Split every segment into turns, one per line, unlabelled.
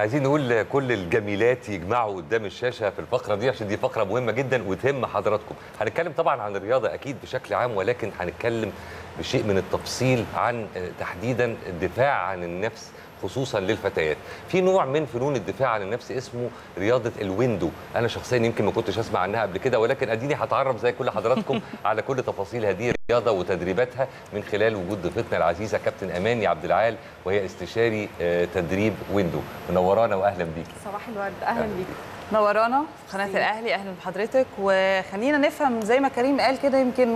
عايزين نقول لكل الجميلات يجمعوا قدام الشاشه في الفقره دي عشان دي فقره مهمه جدا وتهم حضراتكم هنتكلم طبعا عن الرياضه اكيد بشكل عام ولكن هنتكلم بشيء من التفصيل عن آه، تحديدا الدفاع عن النفس خصوصا للفتيات في نوع من فنون الدفاع عن النفس اسمه رياضه الويندو انا شخصيا يمكن ما كنتش اسمع عنها قبل كده ولكن اديني هتعرف زي كل حضراتكم على كل تفاصيل هذه الرياضه وتدريباتها من خلال وجود ضيفتنا العزيزه كابتن اماني عبد العال وهي استشاري آه، تدريب ويندو منورانا واهلا بيكي
صباح الورد اهلا بيك
نورانا في قناه الاهلي اهلا بحضرتك وخلينا نفهم زي ما كريم قال كده يمكن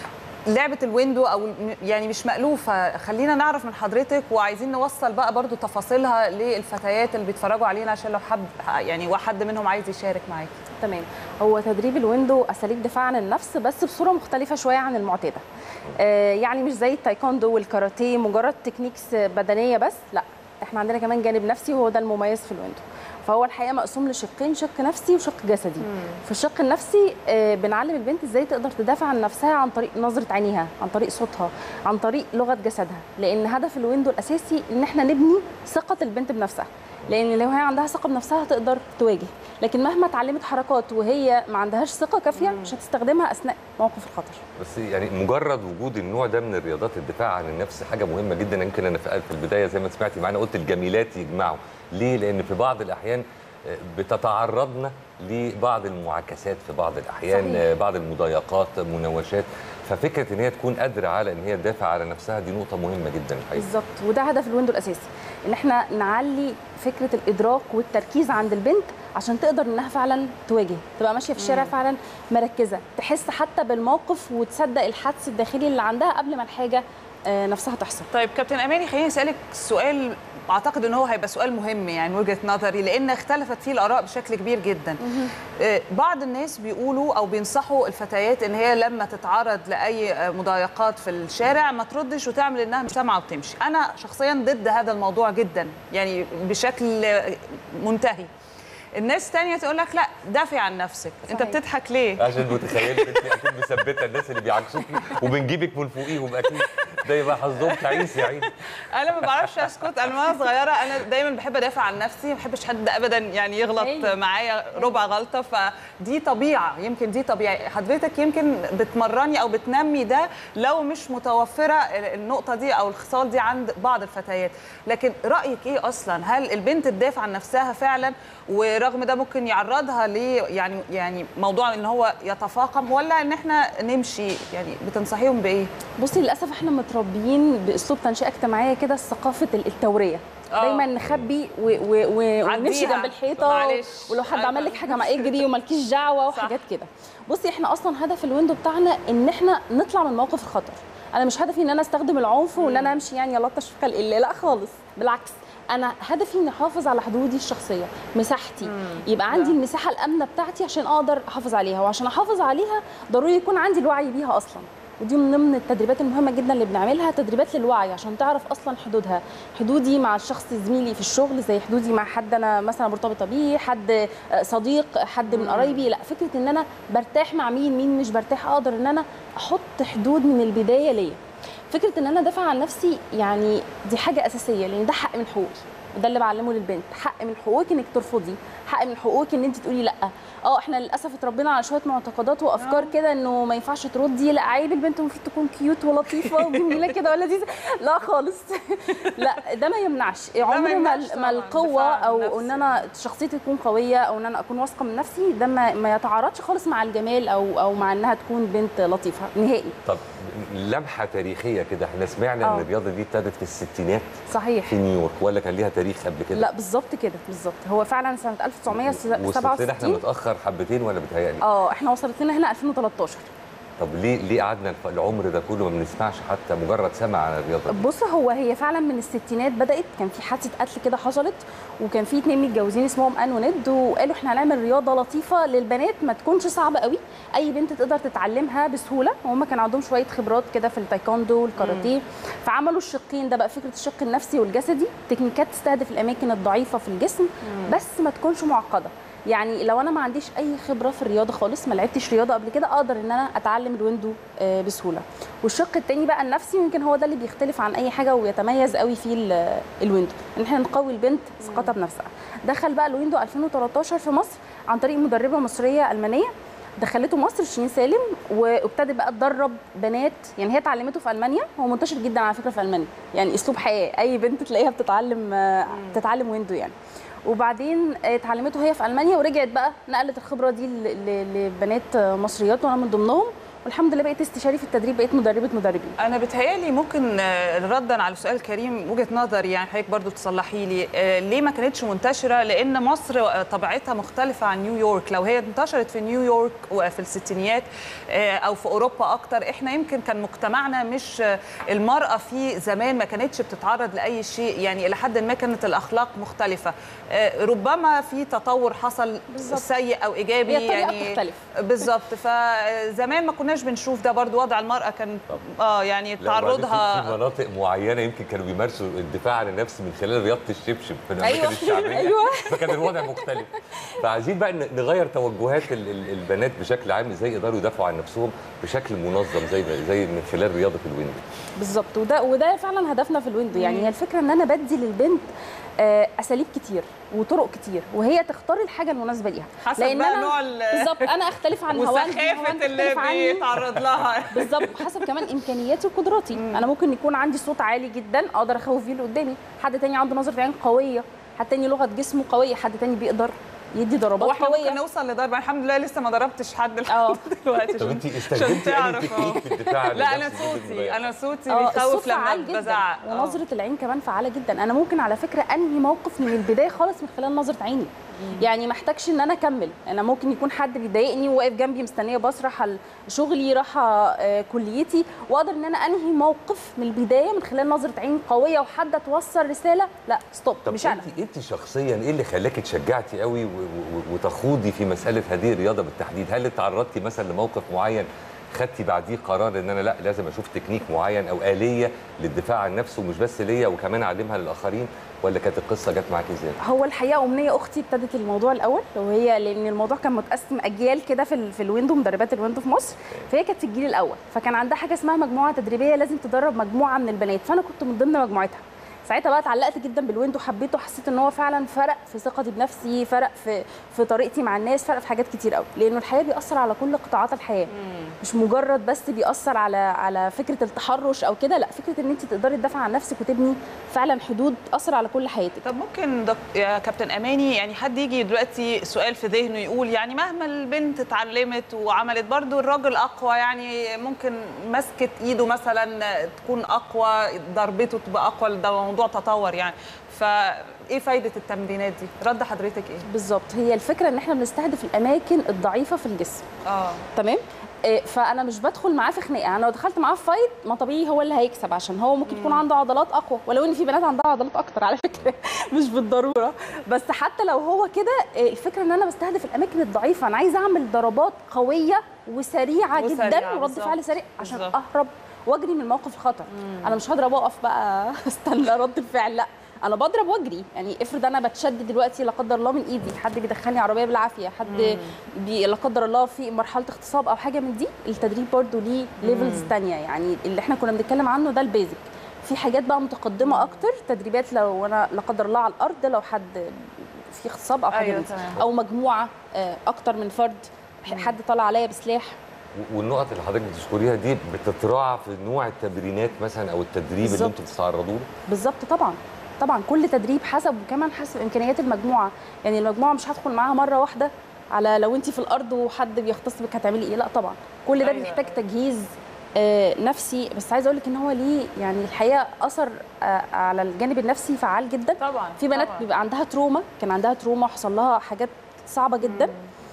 لعبه الويندو او يعني مش مألوفه خلينا نعرف من حضرتك وعايزين نوصل بقى برضو تفاصيلها للفتيات اللي بيتفرجوا علينا عشان لو حد يعني واحد منهم عايز يشارك معاكي
تمام هو تدريب الويندو اساليب دفاع عن النفس بس بصوره مختلفه شويه عن المعتاده آه يعني مش زي التايكوندو والكاراتيه مجرد تكنيكس بدنيه بس لا احنا عندنا كمان جانب نفسي وهو ده المميز في الويندو فهو الحقيقه مقسوم لشقين شق نفسي وشق جسدي في الشق النفسي آه، بنعلم البنت ازاي تقدر تدافع عن نفسها عن طريق نظره عينيها عن طريق صوتها عن طريق لغه جسدها لان هدف الويندو الاساسي ان احنا نبني ثقه البنت بنفسها لان لو هي عندها ثقه بنفسها هتقدر تواجه لكن مهما اتعلمت حركات وهي ما عندهاش ثقه كافيه مش هتستخدمها اثناء موقف الخطر
بس يعني مجرد وجود النوع ده من الرياضات الدفاع عن النفس حاجه مهمه جدا يمكن انا في في البدايه زي ما سمعتي معانا قلت الجميلات يجمعوا ليه لان في بعض الاحيان آه، بتتعرضنا لبعض المعاكسات في بعض الاحيان
صحيح.
آه، بعض المضايقات مناوشات ففكره ان هي تكون قادره على ان هي تدافع على نفسها دي نقطه مهمه جدا الحقيقه
بالظبط وده هدف الويندو الاساسي ان احنا نعلي فكره الادراك والتركيز عند البنت عشان تقدر انها فعلا تواجه تبقى ماشيه في الشارع فعلا مركزه تحس حتى بالموقف وتصدق الحدس الداخلي اللي عندها قبل ما الحاجه آه، نفسها تحصل
طيب كابتن اماني خليني اسالك سؤال اعتقد ان هو هيبقى سؤال مهم يعني من وجهه نظري لان اختلفت فيه الاراء بشكل كبير جدا آه، بعض الناس بيقولوا او بينصحوا الفتيات ان هي لما تتعرض لاي آه، مضايقات في الشارع ما تردش وتعمل انها مش سامعه وتمشي انا شخصيا ضد هذا الموضوع جدا يعني بشكل آه، منتهي الناس تانية تقول لك لا دافعي عن نفسك انت
صحيح.
بتضحك ليه
عشان متخيل انت اكيد مثبته الناس اللي بيعكسوكي وبنجيبك من فوقيهم اكيد ده يبقى حظهم تعيس يا عيني
انا ما بعرفش اسكت انا وانا صغيره انا دايما بحب ادافع عن نفسي ما بحبش حد ابدا يعني يغلط
هايل.
معايا ربع غلطه فدي طبيعه يمكن دي طبيعه حضرتك يمكن بتمرني او بتنمي ده لو مش متوفره النقطه دي او الخصال دي عند بعض الفتيات لكن رايك ايه اصلا هل البنت تدافع عن نفسها فعلا ورغم ده ممكن يعرضها ل يعني يعني موضوع ان هو يتفاقم ولا ان احنا نمشي يعني بتنصحيهم بايه
بصي للاسف احنا متربيين باسلوب تنشئه اجتماعيه كده ثقافه التوريه
آه.
دايما نخبي و- و- و- ونمشي
عديها.
جنب الحيطه
معلش.
ولو حد
أنا-
عمل لك حاجه ما اجري ومالكيش دعوه
صح.
وحاجات كده بصي احنا اصلا هدف الويندو بتاعنا ان احنا نطلع من موقف الخطر انا مش هدفي ان انا استخدم العنف وان انا امشي يعني يلطش في خلق الله لا خالص بالعكس انا هدفي اني احافظ على حدودي الشخصيه مساحتي يبقى عندي المساحه الامنه بتاعتي عشان اقدر احافظ عليها وعشان احافظ عليها ضروري يكون عندي الوعي بيها اصلا ودي من ضمن التدريبات المهمه جدا اللي بنعملها تدريبات للوعي عشان تعرف اصلا حدودها حدودي مع الشخص زميلي في الشغل زي حدودي مع حد انا مثلا مرتبطه بيه حد آه، صديق حد من قرايبي لا فكره ان انا برتاح مع مين مين مش برتاح اقدر ان انا احط حدود من البدايه ليا فكره ان انا ادافع عن نفسي يعني دي حاجه اساسيه لان ده حق من حقوقي وده اللي بعلمه للبنت حق من حقوقك انك ترفضي حق من حقوقك ان انت تقولي لا اه احنا للاسف اتربينا على شويه معتقدات وافكار كده انه ما ينفعش تردي لا عيب البنت المفروض تكون كيوت ولطيفه وجميله كده ولذيذه لا خالص لا ده ما يمنعش عمر ما,
يمنعش
ما
طبعاً
القوه
الدفاع عن
او
النفس.
ان انا شخصيتي تكون قويه او ان انا اكون واثقه من نفسي ده ما, ما يتعارضش خالص مع الجمال او او مع انها تكون بنت لطيفه نهائي
طب لمحه تاريخيه كده احنا سمعنا
آه.
ان الرياضه دي ابتدت في الستينات
صحيح
في نيويورك ولا كان ليها تاريخ قبل كده
لا بالظبط كده بالظبط هو فعلا سنه
وصلت لنا احنا
1967
متاخر حبتين ولا بتهيألي
اه احنا وصلت لنا هنا 2013
طب ليه ليه قعدنا الف- العمر ده كله ما بنسمعش حتى مجرد سمع عن الرياضه دي؟
بص هو هي فعلا من الستينات بدات كان في حادثه قتل كده حصلت وكان في اتنين متجوزين اسمهم ان وند وقالوا احنا هنعمل رياضه لطيفه للبنات ما تكونش صعبه قوي اي بنت تقدر تتعلمها بسهوله وهم كان عندهم شويه خبرات كده في التايكوندو والكاراتيه فعملوا الشقين ده بقى فكره الشق النفسي والجسدي تكنيكات تستهدف الاماكن الضعيفه في الجسم بس ما تكونش معقده يعني لو انا ما عنديش اي خبره في الرياضه خالص ما لعبتش رياضه قبل كده اقدر ان انا اتعلم الويندو آه، بسهوله والشق التاني بقى النفسي يمكن هو ده اللي بيختلف عن اي حاجه ويتميز قوي فيه ال- الويندو ان احنا نقوي البنت ثقتها بنفسها دخل بقى الويندو 2013 في مصر عن طريق مدربه مصريه المانيه دخلته مصر شيرين سالم وابتدت بقى تدرب بنات يعني هي اتعلمته في المانيا هو منتشر جدا على فكره في المانيا يعني اسلوب حياه اي بنت تلاقيها بتتعلم آه، تتعلم ويندو يعني وبعدين آه، اتعلمته هي في المانيا ورجعت بقى نقلت الخبره دي ل- ل- لبنات آه، مصريات وانا من ضمنهم والحمد لله بقيت استشاري في التدريب بقيت مدربه مدربين
انا بتهيالي ممكن آه، ردا على سؤال كريم وجهه نظري يعني حضرتك برضو تصلحي لي آه، ليه ما كانتش منتشره لان مصر آه، طبيعتها مختلفه عن نيويورك لو هي انتشرت في نيويورك وفي الستينيات آه، او في اوروبا اكتر احنا يمكن كان مجتمعنا مش آه، المراه في زمان ما كانتش بتتعرض لاي شيء يعني الى حد ما كانت الاخلاق مختلفه آه، ربما في تطور حصل
بالظبط.
سيء او ايجابي
هي الطريقة
يعني
بتختلف.
بالظبط فزمان ما كناش بنشوف ده برضو وضع المراه كان اه يعني
لا، وبعدين في- في
تعرضها
مناطق معينه يمكن كانوا بيمارسوا الدفاع عن النفس من خلال رياضه الشبشب في الاماكن
أيوة.
الشعبيه
أيوة.
فكان الوضع مختلف فعايزين بقى ن- نغير توجهات ال- ال- البنات بشكل عام ازاي يقدروا يدافعوا عن نفسهم بشكل منظم زي ما- زي من خلال رياضه الويندو
بالظبط وده وده فعلا هدفنا في الويندو يعني هي الفكره ان انا بدي للبنت آه، اساليب كتير وطرق كتير وهي تختار الحاجه المناسبه ليها
حسب
لان
بقى
انا
نوع ال-
بالظبط انا اختلف عن هوان هوان
وسخافه اللي
تختلف عني.
بيتعرض لها
بالظبط حسب كمان امكانياتي وقدراتي انا ممكن يكون عندي صوت عالي جدا اقدر اخوف بيه اللي قدامي حد تاني عنده نظره عين قويه حد تاني لغه جسمه قويه حد تاني بيقدر يدي ضربات
واحنا
قويه
ممكن نوصل لضرب الحمد لله لسه ما ضربتش حد
اه.
لحد دلوقتي
طب
عشان-
انت
عشان
استخدمتي اي
تعرف، اه.
تكنيك في الدفاع عن
لا انا
النفس ضد
صوتي
المضايقات؟
انا صوتي
اه
بيخوف
الصوت
لما
فعال جدا
بزعق اه.
ونظره العين كمان فعاله جدا انا ممكن على فكره انهي موقف من البدايه خالص من خلال نظره عيني يعني ما احتاجش ان انا اكمل انا ممكن يكون حد بيضايقني وواقف جنبي مستنيه بس راح شغلي راح آه، كليتي واقدر ان انا انهي موقف من البدايه من خلال نظره عين قويه وحد توصل رساله لا ستوب
طب
مش انا
انت انت شخصيا ايه اللي خلاكي اتشجعتي قوي و- و- وتخوضي في مساله هذه الرياضه بالتحديد هل تعرضتي مثلا لموقف معين خدتي بعديه قرار ان انا لا لازم اشوف تكنيك معين او اليه للدفاع عن نفسه مش بس ليا وكمان اعلمها للاخرين ولا كانت القصه جت معاكي ازاي
هو الحقيقه امنيه اختي ابتدت الموضوع الاول وهي لان الموضوع كان متقسم اجيال كده في ال- في الويندو مدربات الويندو في مصر فهي كانت في الجيل الاول فكان عندها حاجه اسمها مجموعه تدريبيه لازم تدرب مجموعه من البنات فانا كنت من ضمن مجموعتها ساعتها بقى اتعلقت جدا بالويندو حبيته حسيت ان هو فعلا فرق في ثقتي بنفسي فرق في في طريقتي مع الناس فرق في حاجات كتير قوي لانه الحياه بيأثر على كل قطاعات الحياه مش مجرد بس بيأثر على على فكره التحرش او كده لا فكره ان انت تقدري تدافعي عن نفسك وتبني فعلا حدود تأثر على كل حياتك
طب ممكن دك... يا كابتن اماني يعني حد يجي دلوقتي سؤال في ذهنه يقول يعني مهما البنت اتعلمت وعملت برضو الراجل اقوى يعني ممكن مسكه ايده مثلا تكون اقوى ضربته تبقى اقوى ده موضوع تطور يعني فايه فايده التمرينات دي رد حضرتك ايه
بالظبط هي الفكره ان احنا بنستهدف الاماكن الضعيفه في الجسم
اه
تمام إيه، فانا مش بدخل معاه في خناقه انا لو دخلت معاه في فايت ما طبيعي هو اللي هيكسب عشان هو ممكن يكون عنده عضلات اقوى ولو ان في بنات عندها عضلات اكتر على فكره مش بالضروره بس حتى لو هو كده إيه، الفكره ان انا بستهدف الاماكن الضعيفه انا عايزه اعمل ضربات قويه وسريعه,
وسريعة
جدا ورد
بالظبط.
فعل سريع عشان
بالظبط.
اهرب واجري من موقف الخطر انا مش هضرب واقف بقى استنى رد الفعل لا انا بضرب واجري يعني افرض انا بتشد دلوقتي لا قدر الله من ايدي حد بيدخلني عربيه بالعافيه حد بي لا قدر الله في مرحله اغتصاب او حاجه من دي التدريب برضو ليه ليفلز تانية يعني اللي احنا كنا بنتكلم عنه ده البيزك في حاجات بقى متقدمه اكتر تدريبات لو انا لا قدر الله على الارض لو حد في اغتصاب او حاجه
أيوة
من دي
تمام.
او مجموعه آه، اكتر من فرد حد طلع عليا بسلاح
و- والنقط اللي حضرتك بتذكريها دي بتتراعى في نوع التمرينات مثلا او التدريب اللي
بالظبط.
انتم بتتعرضوا له
بالظبط طبعا طبعا كل تدريب حسب وكمان حسب امكانيات المجموعه يعني المجموعه مش هدخل معاها مره واحده على لو انت في الارض وحد بيغتصبك هتعملي ايه لا طبعا كل ده
أيوة.
بيحتاج تجهيز آه، نفسي بس عايزه اقول لك ان هو ليه يعني الحقيقه اثر آه، على الجانب النفسي فعال جدا
طبعا
في بنات
طبعاً.
بيبقى عندها تروما كان عندها تروما وحصل لها حاجات صعبه جدا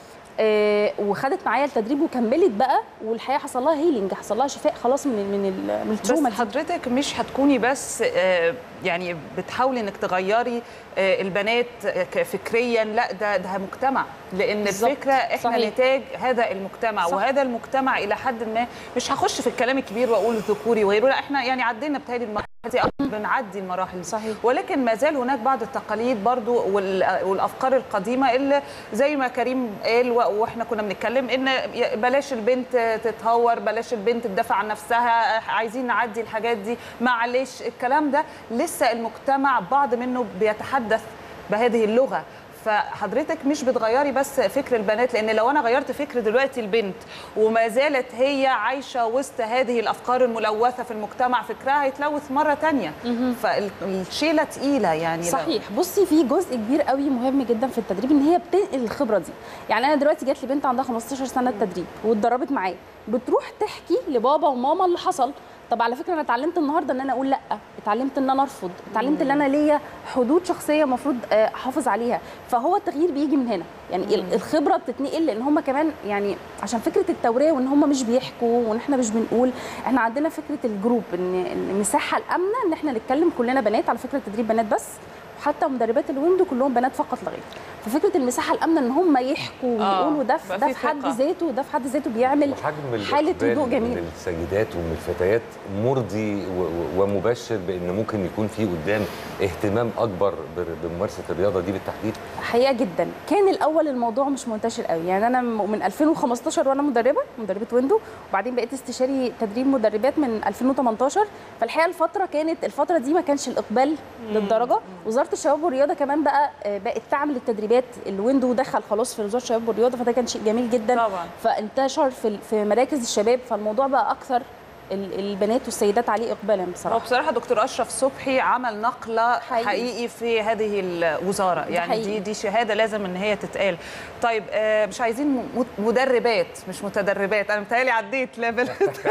آه وخدت معايا التدريب وكملت بقى والحقيقه حصل لها هيلينج حصل لها شفاء خلاص من من ال- من التروما
بس
دي.
حضرتك مش هتكوني بس آه، يعني بتحاولي انك تغيري آه، البنات آه، ك- فكريا لا ده ده مجتمع لان
بالظبط.
الفكره احنا
صحيح.
نتاج هذا المجتمع
صح.
وهذا المجتمع الى حد ما مش هخش في الكلام الكبير واقول ذكوري وغيره لا احنا يعني عدينا بتهيألي المرحله دي أو بنعدي المراحل دي.
صحيح.
ولكن ما زال هناك بعض التقاليد برضو وال- والافكار القديمه اللي زي ما كريم قال و- واحنا كنا بنتكلم ان ي- بلاش البنت تتهور بلاش البنت تدافع عن نفسها عايزين نعدي الحاجات دي معلش الكلام ده لسه المجتمع بعض منه بيتحدث بهذه اللغه فحضرتك مش بتغيري بس فكر البنات لان لو انا غيرت فكر دلوقتي البنت وما زالت هي عايشه وسط هذه الافكار الملوثه في المجتمع فكرها هيتلوث مره تانية فالشيله تقيله يعني لا-
صحيح بصي في جزء كبير قوي مهم جدا في التدريب ان هي بتنقل الخبره دي يعني انا دلوقتي جات لي بنت عندها 15 سنه تدريب واتدربت معايا بتروح تحكي لبابا وماما اللي حصل طب على فكره انا اتعلمت النهارده ان انا اقول لا اتعلمت ان انا ارفض اتعلمت ان انا ليا حدود شخصيه المفروض احافظ عليها فهو التغيير بيجي من هنا يعني ال- الخبره بتتنقل لان هم كمان يعني عشان فكره التوريه وان هم مش بيحكوا وان احنا مش بنقول احنا عندنا فكره الجروب ان إن المساحه الامنه ان احنا نتكلم كلنا بنات على فكره تدريب بنات بس وحتى مدربات الويندو كلهم بنات فقط لا غير ففكره المساحه الامنه ان هم يحكوا
آه،
ويقولوا ده
بقى
في ده
في
في حد
ثقة.
ذاته ده في حد ذاته بيعمل
وحجم
حاله
الإقبال
هدوء جميل
من السيدات ومن الفتيات مرضي و- و- ومبشر بان ممكن يكون في قدام اهتمام اكبر بر- بممارسه الرياضه دي بالتحديد
حقيقه جدا كان الاول الموضوع مش منتشر قوي يعني انا م- من 2015 وانا مدربه مدربه ويندو وبعدين بقيت استشاري تدريب مدربات من 2018 فالحقيقه الفتره كانت الفتره دي ما كانش الاقبال للدرجه وزاره الشباب والرياضه كمان بقى آه، بقت تعمل التدريبات الويندو دخل خلاص في وزاره الشباب والرياضه فده كان شيء جميل جدا
طبعا
فانتشر في ال- في مراكز الشباب فالموضوع بقى اكثر ال- البنات والسيدات عليه اقبالا
هو
بصراحه
بصراحه دكتور اشرف صبحي عمل نقله
حقيقي.
حقيقي, في هذه الوزاره يعني
حقيقي.
دي دي شهاده لازم ان هي تتقال طيب آه، مش عايزين م- مدربات مش متدربات انا متهيألي عديت ليفل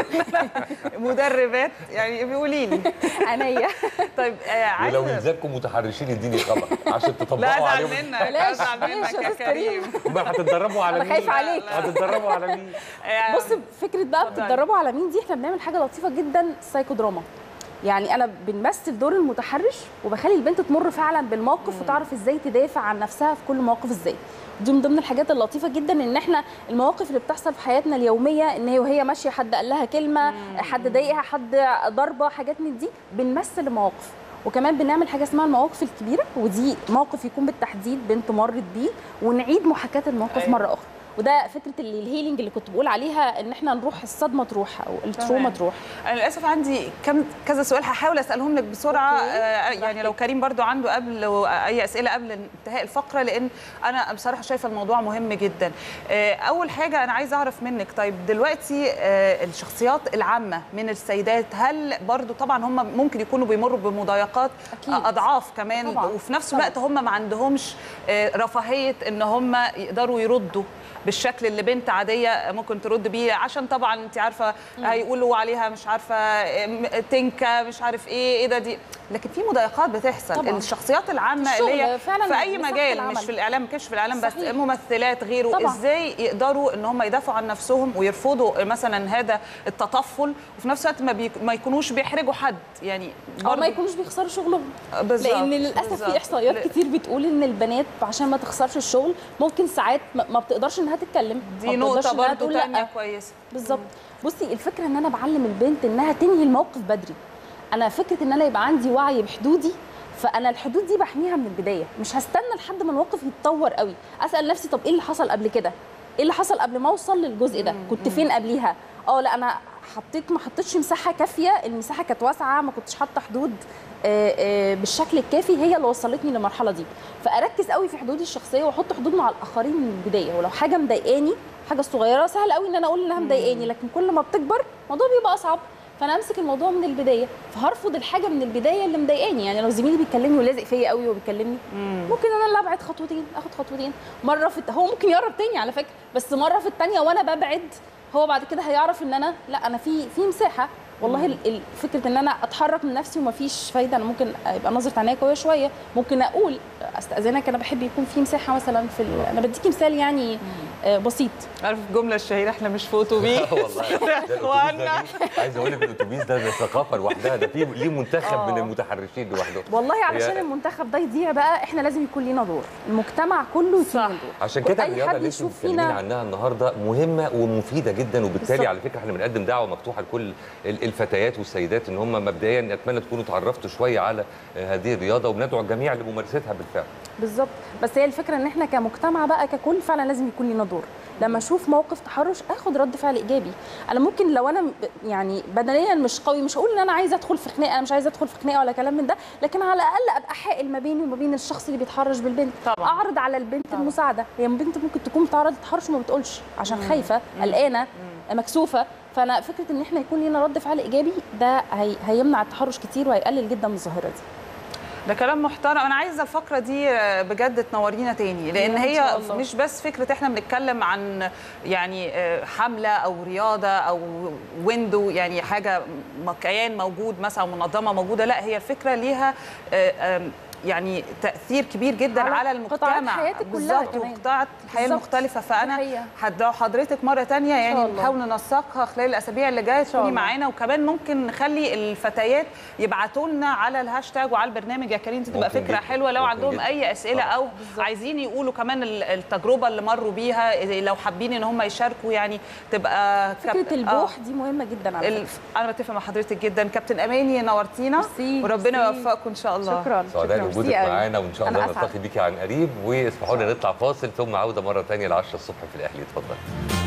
مدربات يعني بيقولي لي
عينيا
طيب آه،
ولو
عايزه
يلزمكم متحرشين اديني خبر عشان
لا
تطبقوا
ازعل
عليهم
منك
بلاش،
ازعل
بلاش
منك
يا
يا
أستاذ
كريم
امال هتتدربوا على
أنا
مين؟
خايفة عليك.
هتتدربوا على مين؟
آه،
بص فكره بقى
اتفضلي.
بتتدربوا على مين دي احنا بنعمل حاجه لطيفه جدا سايكو دراما يعني انا بنمثل دور المتحرش وبخلي البنت تمر فعلا بالموقف وتعرف ازاي تدافع عن نفسها في كل موقف ازاي دي من ضمن الحاجات اللطيفه جدا ان احنا المواقف اللي بتحصل في حياتنا اليوميه ان هي وهي ماشيه حد قال لها كلمه حد ضايقها حد ضربه حاجات من دي بنمثل المواقف وكمان بنعمل حاجه اسمها المواقف الكبيره ودي موقف يكون بالتحديد بنت مرت بيه ونعيد محاكاه الموقف
أيوة.
مره اخرى وده فكره اللي الهيلينج اللي كنت بقول عليها ان احنا نروح الصدمه تروح او التروما
تمام.
تروح
انا للاسف عندي كم كذا سؤال هحاول اسالهم لك بسرعه
أوكي.
آه يعني
براحتك.
لو كريم برضو عنده قبل اي اسئله قبل انتهاء الفقره لان انا بصراحه شايفه الموضوع مهم جدا آه اول حاجه انا عايزه اعرف منك طيب دلوقتي آه الشخصيات العامه من السيدات هل برضو طبعا هم ممكن يكونوا بيمروا بمضايقات
أكيد.
آه، اضعاف كمان
طبعاً.
وفي نفس
طبعاً.
الوقت هم ما عندهمش آه، رفاهيه ان هم يقدروا يردوا بالشكل اللي بنت عاديه ممكن ترد بيه عشان طبعا انت عارفه هيقولوا عليها مش عارفه ام- تنكه مش عارف ايه ايه ده دي لكن في مضايقات بتحصل
طبعاً.
الشخصيات العامه
في الشغل
اللي هي
فعلاً
في اي
مساحة
مجال
العمل.
مش في الاعلام ما كانش في الاعلام بس
صحيح.
ممثلات غيره
طبعاً.
ازاي يقدروا ان هم يدافعوا عن نفسهم ويرفضوا مثلا هذا التطفل وفي نفس الوقت ما, بيك ما يكونوش بيحرجوا حد يعني
او ما
برضو-
يكونوش بيخسروا شغلهم
بالظبط
لان للاسف
بالظبط.
في احصائيات
ل-
كتير بتقول ان البنات عشان ما تخسرش الشغل ممكن ساعات ما ما بتقدرش انها تتكلم
دي
ما بتقدرش
نقطه
إنها
برضو
تقول لأ.
تانية كويسه
بالظبط بصي الفكره ان انا بعلم البنت انها تنهي الموقف بدري انا فكره ان انا يبقى عندي وعي بحدودي فانا الحدود دي بحميها من البدايه مش هستنى لحد ما الموقف يتطور قوي اسال نفسي طب ايه اللي حصل قبل كده ايه اللي حصل قبل ما اوصل للجزء ده كنت فين قبليها اه لا انا حطيت ما حطيتش مساحه كافيه المساحه كانت واسعه ما كنتش حاطه حدود آه، آه، بالشكل الكافي هي اللي وصلتني للمرحله دي فاركز قوي في حدودي الشخصيه واحط حدود مع الاخرين من البدايه ولو حاجه مضايقاني حاجه صغيره سهل قوي ان انا اقول انها مضايقاني لكن كل ما بتكبر الموضوع بيبقى اصعب فانا امسك الموضوع من البدايه فهرفض الحاجه من البدايه اللي مضايقاني يعني لو زميلي بيكلمني ولازق فيا قوي وبيكلمني ممكن انا اللي ابعد خطوتين اخد خطوتين مره في الت... هو ممكن يقرب تاني على فكره بس مره في الثانيه وانا ببعد هو بعد كده هيعرف ان انا لا انا في في مساحه والله ال- ال- فكره ان انا اتحرك من نفسي ومفيش فايده انا ممكن يبقى نظره عينيا قويه شويه ممكن اقول استاذنك انا بحب يكون في مساحه مثلا في ال... انا بديكي مثال يعني آه، بسيط
عارف الجمله الشهيره احنا مش في اتوبيس
والله ده الأتوبيس
اخوانا
ده دي- عايز اقول لك الاتوبيس ده ده ثقافه لوحدها ده فيه ليه منتخب من
آه.
المتحرشين لوحده
والله علشان
هي-
المنتخب ده يضيع بقى احنا لازم يكون لينا دور المجتمع كله يكون
صح.
له دور
عشان كده
أي
الرياضه
حد
اللي انتم
يشوف
بتتكلمين
فينا-
عنها النهارده مهمه ومفيده جدا وبالتالي
بالظبط.
على فكره احنا بنقدم دعوه مفتوحه لكل ال- الفتيات والسيدات ان هم مبدئيا اتمنى تكونوا تعرفتوا شويه على آه، هذه الرياضه وبندعو الجميع لممارستها بالفعل
بالظبط بس هي الفكره ان احنا كمجتمع بقى ككل فعلا لازم يكون لنا دور لما اشوف موقف تحرش اخد رد فعل ايجابي انا ممكن لو انا ب- يعني بدنيا مش قوي مش هقول ان انا عايزه ادخل في خناقه انا مش عايزه ادخل في خناقه ولا كلام من ده لكن على الاقل ابقى حائل ما بيني وما بين الشخص اللي بيتحرش بالبنت
طبعاً.
اعرض على البنت
طبعاً.
المساعده هي بنت ممكن تكون بتعرض تحرش وما بتقولش عشان خايفه قلقانه مكسوفه فانا فكره ان احنا يكون لنا رد فعل ايجابي ده هي هيمنع التحرش كتير وهيقلل جدا من الظاهره دي
ده كلام محترم انا عايزه الفقره دي آه، بجد تنورينا تاني لان
إن
هي
شاء الله.
مش بس فكره احنا بنتكلم عن يعني آه، حمله او رياضه او ويندو يعني حاجه م- كيان موجود مثلا منظمه موجوده لا هي الفكره ليها آه، آم، يعني تاثير كبير جدا
على
على,
قطاعات
المجتمع
حياتك كلها
بالظبط
كمان.
وقطاعات الحياه
بالظبط.
المختلفه
دي
فانا
حقيقة.
هدعو حضرتك مره تانية يعني
شاء الله.
نحاول ننسقها خلال الاسابيع اللي جايه
شاء
تكوني
الله.
معانا وكمان ممكن نخلي الفتيات يبعتوا لنا على الهاشتاج وعلى البرنامج يا كريم دي تبقى
ممكن
فكره
جداً.
حلوه لو
ممكن
عندهم
جداً.
اي اسئله
طبعاً.
او عايزين يقولوا كمان ال- التجربه اللي مروا بيها إذا لو حابين ان هم يشاركوا يعني تبقى
فكره
كاب-
البوح دي مهمه جدا على فكره
الف... انا بتفق مع حضرتك جدا كابتن اماني نورتينا
ميرسي،
وربنا
ميرسي.
يوفقكم ان شاء الله
شكرا
سعداء
شكرا
بوجودك
ميرسي قوي.
معانا وان شاء
أنا
الله
أسعد.
نلتقي بيكي عن قريب واسمحوا لنا نطلع فاصل ثم عوده مره ثانيه ل 10 الصبح في الاهلي اتفضل